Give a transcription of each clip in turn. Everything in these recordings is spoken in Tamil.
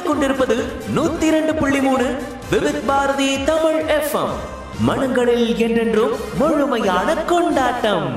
கேட்டுக்கொண்டிருப்பது நூத்தி இரண்டு புள்ளி மூணு விவித் பாரதி தமிழ் எஃப்எம் மனங்களில் என்றென்றும் முழுமையான கொண்டாட்டம்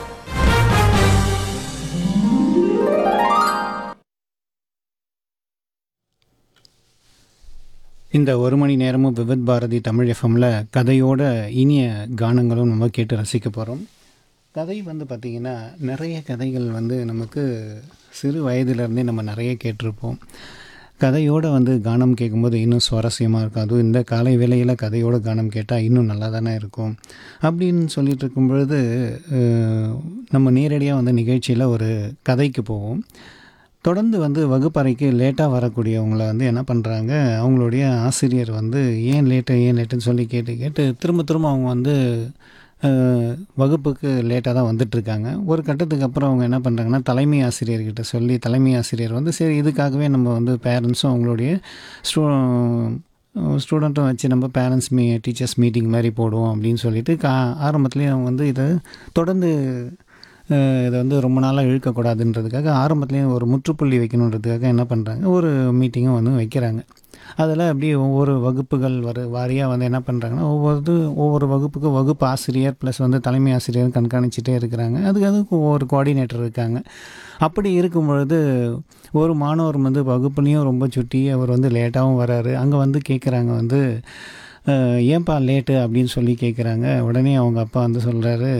இந்த ஒரு மணி நேரமும் விவித் பாரதி தமிழ் எஃப்எம்ல கதையோட இனிய கானங்களும் நம்ம கேட்டு ரசிக்க போகிறோம் கதை வந்து பார்த்திங்கன்னா நிறைய கதைகள் வந்து நமக்கு சிறு வயதிலிருந்தே நம்ம நிறைய கேட்டிருப்போம் கதையோடு வந்து கானம் கேட்கும்போது இன்னும் சுவாரஸ்யமாக இருக்கும் அதுவும் இந்த காலை வேளையில் கதையோட கானம் கேட்டால் இன்னும் நல்லா தானே இருக்கும் அப்படின்னு சொல்லிட்டு இருக்கும் பொழுது அஹ், நம்ம நேரடியாக வந்து நிகழ்ச்சியில் ஒரு கதைக்கு போவோம் தொடர்ந்து வந்து வகுப்பறைக்கு லேட்டாக வரக்கூடியவங்கள வந்து என்ன பண்ணுறாங்க அவங்களுடைய ஆசிரியர் வந்து ஏன் லேட்டு ஏன் லேட்டுன்னு சொல்லி கேட்டு கேட்டு திரும்ப திரும்ப அவங்க வந்து அஹ், வகுப்புக்கு லேட்டாக தான் வந்துட்டுருக்காங்க ஒரு கட்டத்துக்கு அப்புறம் அவங்க என்ன பண்ணுறாங்கன்னா தலைமை ஆசிரியர்கிட்ட சொல்லி தலைமை ஆசிரியர் வந்து சரி இதுக்காகவே நம்ம வந்து பேரண்ட்ஸும் அவங்களுடைய ஸ்டூ ஸ்டூடெண்ட்டும் வச்சு நம்ம பேரண்ட்ஸ் மீ டீச்சர்ஸ் மீட்டிங் மாதிரி போடுவோம் அப்படின்னு சொல்லிட்டு கா ஆரம்பத்துலேயே அவங்க வந்து இதை தொடர்ந்து அஹ் இதை வந்து ரொம்ப நாளாக இழுக்கக்கூடாதுன்றதுக்காக ஆரம்பத்துலேயே ஒரு முற்றுப்புள்ளி வைக்கணுன்றதுக்காக என்ன பண்ணுறாங்க ஒரு மீட்டிங்கும் வந்து வைக்கிறாங்க அதில் அப்படியே ஒவ்வொரு வகுப்புகள் வர வாரியாக வந்து என்ன பண்ணுறாங்கன்னா ஒவ்வொரு ஒவ்வொரு வகுப்புக்கு வகுப்பு ஆசிரியர் ப்ளஸ் வந்து தலைமை ஆசிரியர் கண்காணிச்சிட்டே இருக்கிறாங்க அதுக்கு அதுக்கு ஒவ்வொரு கோஆர்டினேட்டர் இருக்காங்க அப்படி இருக்கும் பொழுது ஒரு மாணவர் வந்து வகுப்புலேயும் ரொம்ப சுட்டி அவர் வந்து லேட்டாகவும் வராரு அங்கே வந்து கேட்குறாங்க வந்து அஹ், ஏன்பா லேட்டு அப்படின்னு சொல்லி கேட்குறாங்க உடனே அவங்க அப்பா வந்து சொல்கிறாரு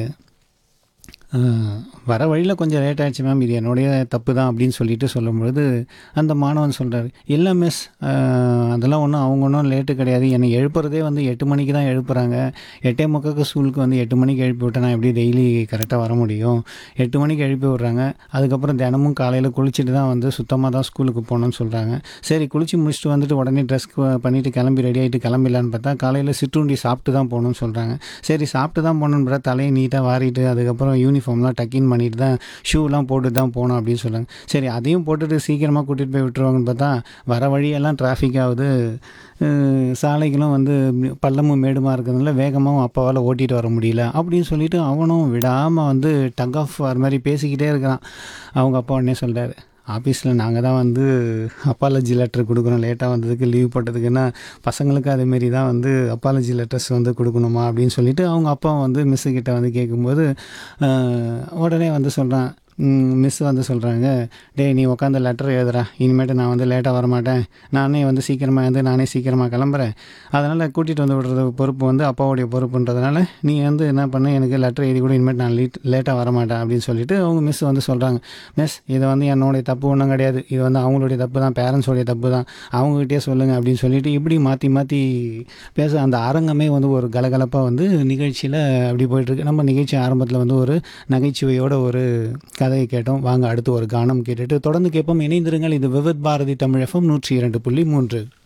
ஆஹ், வர வழியில் கொஞ்சம் லேட் ஆயிடுச்சு மேம் இது என்னுடைய தப்பு தான் அப்படின்னு சொல்லிட்டு சொல்லும்பொழுது அந்த மாணவன் சொல்கிறார் இல்லை மிஸ் அதெல்லாம் ஒன்றும் அவங்க ஒன்றும் லேட்டு கிடையாது என்னை எழுப்புறதே வந்து எட்டு மணிக்கு தான் எழுப்புறாங்க எட்டே முக்காக்கு ஸ்கூலுக்கு வந்து எட்டு மணிக்கு எழுப்பி விட்டா நான் எப்படி டெய்லி கரெக்டாக வர முடியும் எட்டு மணிக்கு எழுப்பி விட்றாங்க அதுக்கப்புறம் தினமும் காலையில் குளிச்சுட்டு தான் வந்து சுத்தமாக தான் ஸ்கூலுக்கு போகணும்னு சொல்கிறாங்க சரி குளிச்சு முடிச்சுட்டு வந்துட்டு உடனே ட்ரெஸ் பண்ணிவிட்டு கிளம்பி ரெடி ஆகிட்டு கிளம்பிடலான்னு பார்த்தா காலையில் சிற்றுண்டி சாப்பிட்டு தான் போகணும்னு சொல்கிறாங்க சரி சாப்பிட்டு தான் போகணுன்னு பார்த்தா தலையை நீட்டாக வாரிட்டு அதுக்கப்புறம் யூனிஃபார்ம்லாம் டக்கின் பண்ணிட்டு தான் ஷூலாம் போட்டு தான் போகணும் அப்படின்னு சொல்கிறாங்க சரி அதையும் போட்டுட்டு சீக்கிரமாக கூட்டிகிட்டு போய் விட்டுருவாங்கன்னு பார்த்தா வர வழியெல்லாம் டிராஃபிக் ஆகுது அஹ் சாலைகளும் வந்து பள்ளமும் மேடுமாக இருக்கிறதுனால வேகமாகவும் அப்பாவால் ஓட்டிகிட்டு வர முடியல அப்படின்னு சொல்லிட்டு அவனும் விடாமல் வந்து டக் ஆஃப் வர மாதிரி பேசிக்கிட்டே இருக்கிறான் அவங்க அப்பா உடனே சொல்கிறாரு ஆஃபீஸில் நாங்கள் தான் வந்து அப்பாலஜி லெட்டர் கொடுக்குறோம் லேட்டாக வந்ததுக்கு லீவ் போட்டதுக்குன்னா பசங்களுக்கு அதேமாரி தான் வந்து அப்பாலஜி லெட்டர்ஸ் வந்து கொடுக்கணுமா அப்படின்னு சொல்லிட்டு அவங்க அப்பா வந்து மிஸ்ஸு கிட்ட வந்து கேட்கும்போது ஆஹ், உடனே வந்து சொல்கிறான் மிஸ் வந்து சொல்கிறாங்க டேய் நீ உட்காந்து லெட்டர் எழுதுறா இனிமேட்டு நான் வந்து லேட்டாக வரமாட்டேன் நானே வந்து சீக்கிரமாக வந்து நானே சீக்கிரமாக கிளம்புறேன் அதனால் கூட்டிகிட்டு வந்து விடுறது பொறுப்பு வந்து அப்பாவுடைய பொறுப்புன்றதுனால நீ வந்து என்ன பண்ண எனக்கு லெட்டர் எழுதி கூட இனிமேட்டு நான் லேட் லேட்டாக வரமாட்டேன் அப்படின்னு சொல்லிட்டு அவங்க மிஸ் வந்து சொல்கிறாங்க மிஸ் இது வந்து என்னுடைய தப்பு ஒன்றும் கிடையாது இது வந்து அவங்களுடைய தப்பு தான் பேரண்ட்ஸோடைய தப்பு தான் அவங்ககிட்டயே சொல்லுங்கள் அப்படின்னு சொல்லிட்டு இப்படி மாற்றி மாற்றி பேச அந்த அரங்கமே வந்து ஒரு கலகலப்பாக வந்து நிகழ்ச்சியில் அப்படி போயிட்டுருக்கு நம்ம நிகழ்ச்சி ஆரம்பத்தில் வந்து ஒரு நகைச்சுவையோட ஒரு கதையை கேட்டோம் வாங்க அடுத்து ஒரு கானம் கேட்டுட்டு தொடர்ந்து கேட்போம் இணைந்திருங்கள் இது விவித் பாரதி தமிழ் எஃப்எம் நூற்றி இரண்டு புள்ளி மூன்று